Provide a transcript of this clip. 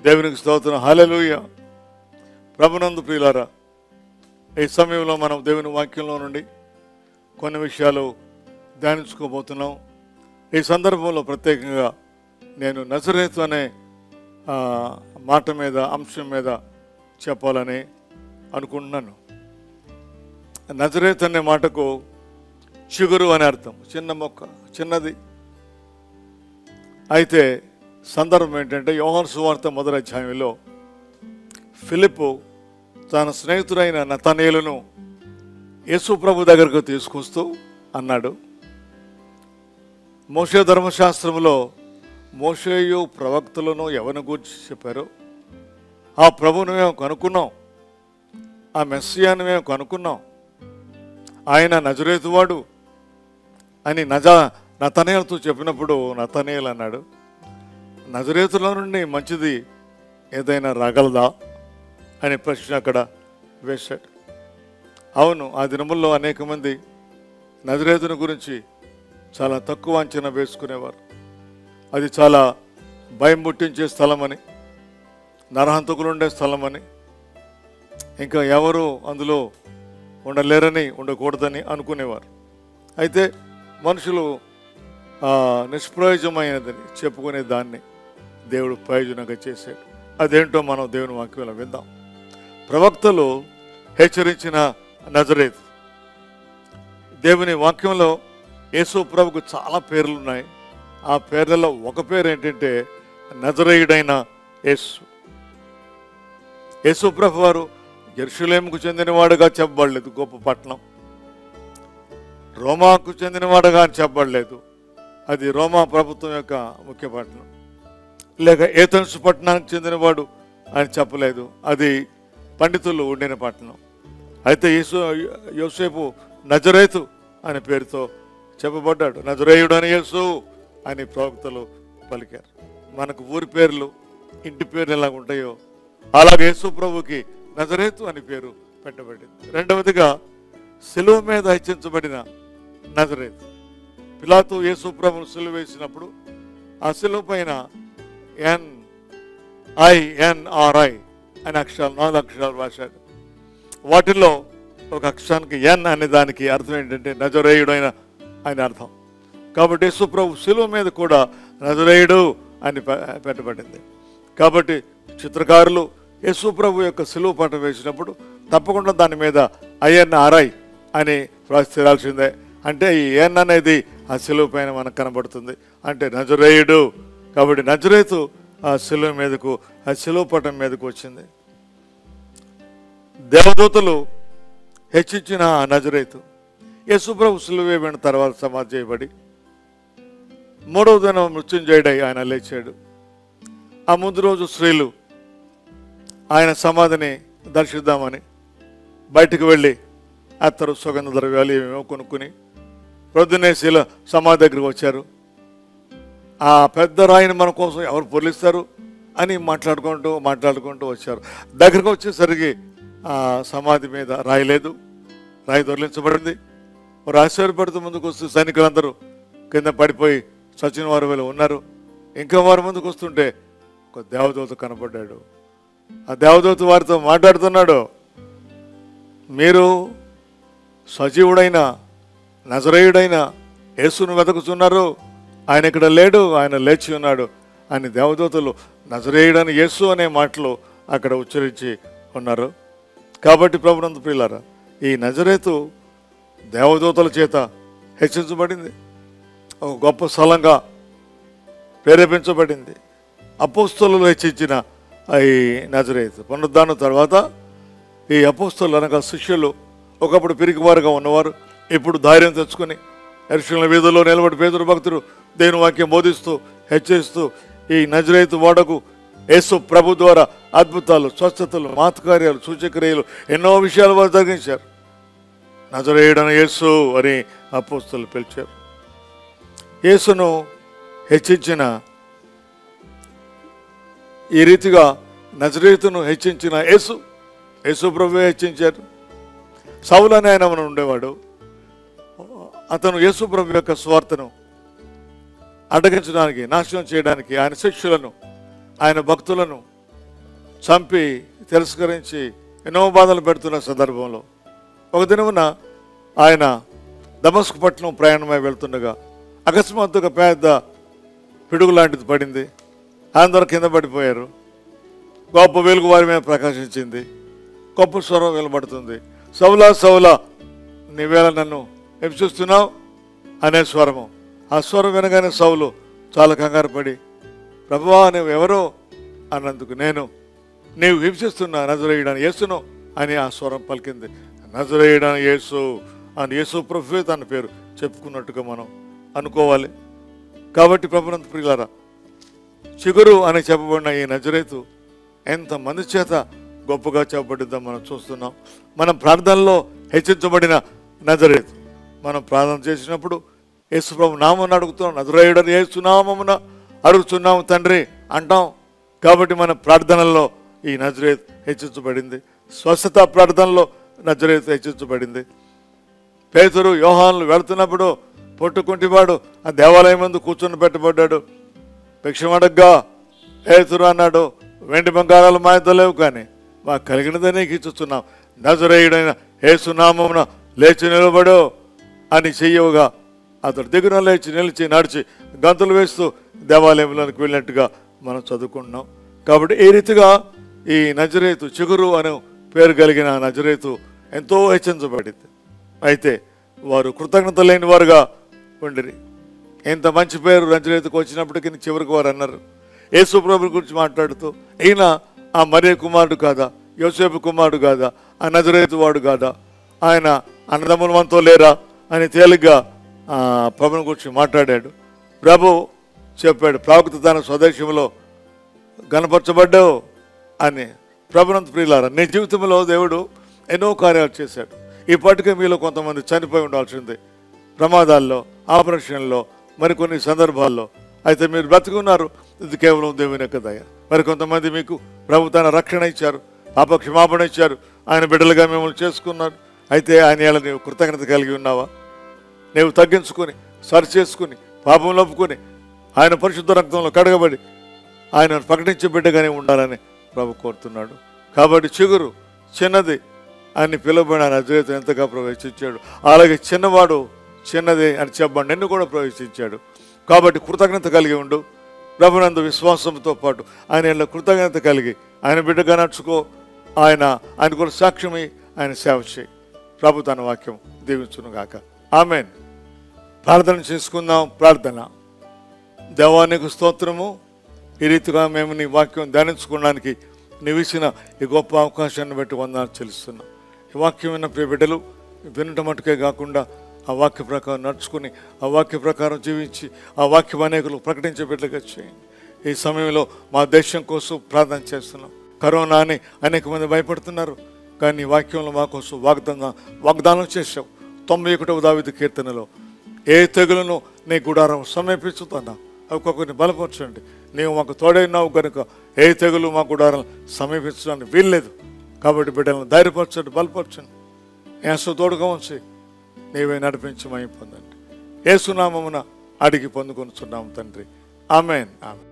దేవునికి స్తోత్రం హల్లెలూయ ప్రభునందు ప్రియులారా ఈ సమయంలో మనం దేవుని వాక్యంలో నుండి కొన్ని విషయాలు ధ్యానించుకోబోతున్నాం ఈ సందర్భంలో ప్రత్యేకంగా నేను నజరేతు అనే ఆ, మాట మీద అంశం మీద చెప్పాలని అనుకుంటున్నాను నజరేత్ అనే మాటకు చిగురు అని అర్థం చిన్న మొక్క చిన్నది అయితే సందర్భం ఏంటంటే యోహాను సువార్త మొదటి అధ్యాయంలో ఫిలిప్పు తన స్నేహితుడైన నతనేలును యేసు ప్రభు దగ్గరకు తీసుకొస్తూ అన్నాడు మోషే ధర్మశాస్త్రంలో మోషేయు ప్రవక్తలను ఎవరిని గురించి చెప్పారో ఆ ప్రభును మేము కనుక్కున్నాం ఆ మెస్సియాను మేము కనుక్కున్నాం ఆయన నజరేతువాడు అని నజ నతనేలతో చెప్పినప్పుడు నతనేల్ అన్నాడు నజరేతుల నుండి మంచిది ఏదైనా రాగలదా అనే ప్రశ్న అక్కడ వేశాడు అవును ఆ దినముల్లో అనేక మంది నజరేతుని గురించి చాలా తక్కువ అంచనా వేసుకునేవారు అది చాలా భయం పుట్టించే స్థలమని నరహంతకులు ఉండే స్థలమని ఇంకా ఎవరు అందులో ఉండలేరని ఉండకూడదని అనుకునేవారు అయితే మనుషులు ఆ, నిష్ప్రయోజమైనదని చెప్పుకునే దాన్ని దేవుడు ప్రయోజనంగా చేశాడు అదేంటో మనం దేవుని వాక్యంలో విందాం ప్రవక్తలు హెచ్చరించిన నజరేత్ దేవుని వాక్యంలో యేసు ప్రభుకు చాలా పేర్లు ఉన్నాయి ఆ పేర్లలో ఒక పేరు ఏంటంటే నజరేయుడైన యేసు యేసు ప్రభు వారు జెరూసలేముకు చెందినవాడుగా చెప్పబడలేదు గొప్ప పట్టణం రోమాకు చెందినవాడుగా అని చెప్పబడలేదు అది రోమా ప్రభుత్వం యొక్క ముఖ్య పట్టణం లేక ఏథెన్స్ పట్టణానికి చెందినవాడు అని చెప్పలేదు అది పండితులు ఉండిన పట్టణం అయితే యేసు యోసేపు నజరేతు అనే పేరుతో చెప్పబడ్డాడు నజరేయుడు అని యేసు అని ప్రవక్తలు పలికారు మనకు ఊరి పేర్లు ఇంటి పేర్లు ఎలా ఉంటాయో అలాగే యేసు ప్రభుకి నజరేతు అని పేరు పెట్టబడింది రెండవదిగా సెలువు మీద హెచ్చించబడిన నజరేతు పిలాతు యేసు ప్రభును సిలువ వేసినప్పుడు ఆ సిలువ పైన N I N R I అనే అక్షరాలు నాలుగు అక్షరాలు రాశాడు వాటిల్లో ఒక అక్షరానికి ఎన్ అనే దానికి అర్థం ఏంటంటే నజరేయుడైన అని అర్థం కాబట్టి యేసుప్రభు శిలువ మీద కూడా నజరేయుడు అని పె- పెట్టబడింది కాబట్టి చిత్రకారులు యేసుప్రభు యొక్క శిలువ పటం వేసినప్పుడు తప్పకుండా దాని మీద ఐఎన్ ఆర్ఐ అని రాసి తీరాల్సిందే అంటే ఈ ఎన్ అనేది ఆ శిలువ పైన మనకు కనబడుతుంది అంటే నజరేయుడు కాబట్టి నజరేతు ఆ శిలువ మీదకు ఆ శిలువ పటం మీదకు వచ్చింది దేవదూతలు హెచ్చించిన ఆ నజరేతు యేసుప్రభు సిలువ వేయబడిన తర్వాత సమాధి చేయబడి మూడవ దినం మృత్యుంజయుడై ఆయన లేచాడు ఆ ముందు రోజు స్త్రీలు ఆయన సమాధిని దర్శిద్దామని బయటకు వెళ్ళి అత్తరు సుగంధ ద్రవ్యాలు ఏమేమో కొనుక్కుని ప్రొద్దునే శిల సమాధి దగ్గరికి వచ్చారు ఆ పెద్ద రాయిని మన కోసం ఎవరు పొర్లిస్తారు అని మాట్లాడుకుంటూ మాట్లాడుకుంటూ వచ్చారు దగ్గరకు వచ్చేసరికి ఆ సమాధి మీద రాయి లేదు రాయి దొరిలించబడింది వారు ఆశ్చర్యపడుతూ ముందుకు వస్తూ సైనికులందరూ కింద పడిపోయి సచిన వారు వీళ్ళు ఉన్నారు ఇంకా వారి ముందుకు వస్తుంటే ఒక దేవదూత కనపడ్డాడు ఆ దేవదూత వారితో మాట్లాడుతున్నాడు మీరు సజీవుడైన నజరేయుడైన యేసును వెతుకుతున్నారు ఆయన ఇక్కడ లేడు ఆయన లేచి ఉన్నాడు అని దేవదూతలు నజరేయుడని యేసు అనే మాటలు అక్కడ ఉచ్చరించి ఉన్నారు కాబట్టి ప్రభునందు ప్రియులారా ఈ నజరేతు దేవదూతల చేత హెచ్చించబడింది ఒక గొప్ప స్థలంగా ప్రేరేపించబడింది అపోస్తలు హెచ్చించిన ఈ నజరేతు పునరుద్ధానం తర్వాత ఈ అపోస్తలు అనగా శిష్యులు ఒకప్పుడు పిరికివారుగా ఉన్నవారు ఇప్పుడు ధైర్యం తెచ్చుకొని ఎరుషుల వీధుల్లో నిలబడి పేదరు భక్తులు దేవుని వాక్యం బోధిస్తూ హెచ్చరిస్తూ ఈ నజరేతు వాడకు యేసు ప్రభు ద్వారా అద్భుతాలు స్వస్థతలు మాతకార్యాలు సూచక్రియలు ఎన్నో విషయాలు వారు జరిగించారు నజరేయుడని యేసు అని అపోస్తలు పిలిచారు యేసును హెచ్చించిన ఈ రీతిగా నజరేతును హెచ్చించిన యేసు యేసు ప్రభు హెచ్చించారు సౌలు అనే ఆయన మన ఉండేవాడు అతను యేసు ప్రభు యొక్క స్వార్థను అడ్డగించడానికి నాశనం చేయడానికి ఆయన శిష్యులను ఆయన భక్తులను చంపి తిరస్కరించి ఎన్నో బాధలు పెడుతున్న సందర్భంలో ఒక దినమున ఆయన దమస్కు పట్టణం ప్రయాణమై వెళ్తుండగా అకస్మాత్తుగా పెద్ద పిడుగు లాంటిది పడింది అందరూ కింద పడిపోయారు గొప్ప వెలుగు వారి మీద ప్రకాశించింది గొప్ప స్వరం వెలువడుతుంది సౌలా సౌలా నీవేళ నన్ను హింసిస్తున్నావు అనే స్వరము ఆ స్వరం వినగానే సౌలు చాలా కంగారు పడి ప్రభువా నువ్వు ఎవరో అన్నందుకు నేను నీవు హింసిస్తున్నా నజరేయడానికి యేసును అని ఆ స్వరం పలికింది నజరేయడానికి యేసు అని యేసు ప్రభు తన పేరు చెప్పుకున్నట్టుగా మనం అనుకోవాలి కాబట్టి ప్రభునంత ప్రియులారా చిగురు అని చెప్పబడిన ఈ నజరేతు ఎంతమంది చేత గొప్పగా చెప్పబడిందో మనం చూస్తున్నాం మనం ప్రార్థనలో హెచ్చించబడిన నజరేతు మనం ప్రార్థన చేసినప్పుడు యేసుప్రభు నామని అడుగుతున్నాం నజరేయుడని యేసునామమున అడుగుతున్నాము తండ్రి అంటాం కాబట్టి మన ప్రార్థనల్లో ఈ నజరేత్ హెచ్చించబడింది స్వస్థత ప్రార్థనలో నజరేత్ హెచ్చించబడింది పేతురు యోహాన్లు వెళ్తున్నప్పుడు పొట్టుకుంటివాడు ఆ దేవాలయం ముందు కూర్చొని పెట్టబడ్డాడు భిక్షమడగ్గా పేతురు అన్నాడు వెండి బంగారాలు మా ఇద్దరు లేవు కానీ మాకు కలిగినదే నీకు ఇచ్చుతున్నాం నజరేయుడైన ఏసునామమున లేచి నిలబడు అని చెయ్యవుగా అతడు దిగున లేచి నిలిచి నడిచి గంతులు వేస్తూ దేవాలయంలోనికి వెళ్ళినట్టుగా మనం చదువుకుంటున్నాం కాబట్టి ఈ రీతిగా ఈ నజరేతు చిగురు అనే పేరు కలిగిన నజరేతు ఎంతో హెచ్చించబడింది అయితే వారు కృతజ్ఞత లేని వారుగా ఉండిరి ఎంత మంచి పేరు రంజనేతకు వచ్చినప్పటికీ చివరికి వారు అన్నారు యేసు ప్రభు గురించి మాట్లాడుతూ ఈయన ఆ మరియ కుమారుడు కాదా యోసేపు కుమారుడు కాదా ఆ నజరేతు వాడు కాదా ఆయన అన్నదమ్ముల మనతో లేరా అని తేలిగ్గా ఆ, ప్రభుని గురించి మాట్లాడాడు ప్రభు చెప్పాడు ప్రాకృత తన స్వదేశంలో గనపరచబడ్డావు అని ప్రభునంత ప్రియులారా నీ జీవితంలో దేవుడు ఎన్నో కార్యాలు చేశాడు ఇప్పటికే మీలో కొంతమంది చనిపోయి ఉండాల్సిందే ప్రమాదాల్లో ఆపరేషన్లో మరికొన్ని సందర్భాల్లో అయితే మీరు బ్రతుకున్నారు ఇది కేవలం దేవుని యొక్క దయ మరి కొంతమంది మీకు ప్రభు తన రక్షణ ఇచ్చారు పాప క్షమాపణ ఇచ్చారు ఆయన బిడ్డలుగా మిమ్మల్ని చేసుకున్నారు అయితే ఆయన ఎలా నీవు కృతజ్ఞత కలిగి ఉన్నావా నీవు తగ్గించుకొని సరి చేసుకుని పాపం ఒప్పుకొని ఆయన పరిశుద్ధ రక్తంలో కడగబడి ఆయన ప్రకటించే బిడ్డగానే ఉండాలని ప్రభు కోరుతున్నాడు కాబట్టి చిగురు చిన్నది అని పిలువబడిన ఆయన అద్వైతం ఎంతగా ప్రవేశించాడు అలాగే చిన్నవాడు చిన్నది అని చెప్పండి నిన్ను కూడా ప్రవేశించాడు కాబట్టి కృతజ్ఞత కలిగి ఉండు ప్రభునందు విశ్వాసంతో పాటు ఆయన ఇలా కృతజ్ఞత కలిగి ఆయన బిడ్డగా నడుచుకో ఆయన ఆయన కూడా సాక్ష్యమై ఆయన సేవ చేయి ప్రభు తన వాక్యం దీవించును గాక ఆమెన్ ప్రార్థన చేసుకుందాం ప్రార్థన దేవానికి స్తోత్రము ఈ రీతిగా మేము నీ వాక్యం ధ్యానించుకోవడానికి నీవు ఇచ్చిన ఈ గొప్ప అవకాశాన్ని బట్టి వందాలు చెల్లిస్తున్నాం ఈ వాక్యం విన్న ప్రియ బిడ్డలు వినటం మటుకే కాకుండా ఆ వాక్య ప్రకారం నడుచుకుని ఆ వాక్య ప్రకారం జీవించి ఆ వాక్యం అనేకులు ప్రకటించే బిడ్డగా చేయండి ఈ సమయంలో మా దేశం కోసం ప్రార్థన చేస్తున్నాం కరోనా అని అనేక మంది భయపడుతున్నారు కానీ ఈ వాక్యంలో మా కోసం వాగ్దానం వాగ్దానం చేశావు తొంభై ఒకటవ దావిది కీర్తనలో ఏ తెగులను నీ గుడారం సమీపించుతున్నా ఒక్కొక్కరిని బలపరచండి నీవు మాకు తోడైనావు కనుక ఏ తెగులు మా గుడారం సమీపించడానికి వీల్లేదు కాబట్టి బిడ్డలను ధైర్యపరచండి బలపరచండి ఏసు తోడుగా ఉంచి నీవే నడిపించి మయం పొందండి ఏసునామమున అడిగి పొందుకొనుచున్నాము తండ్రి ఆమెన్ ఆమె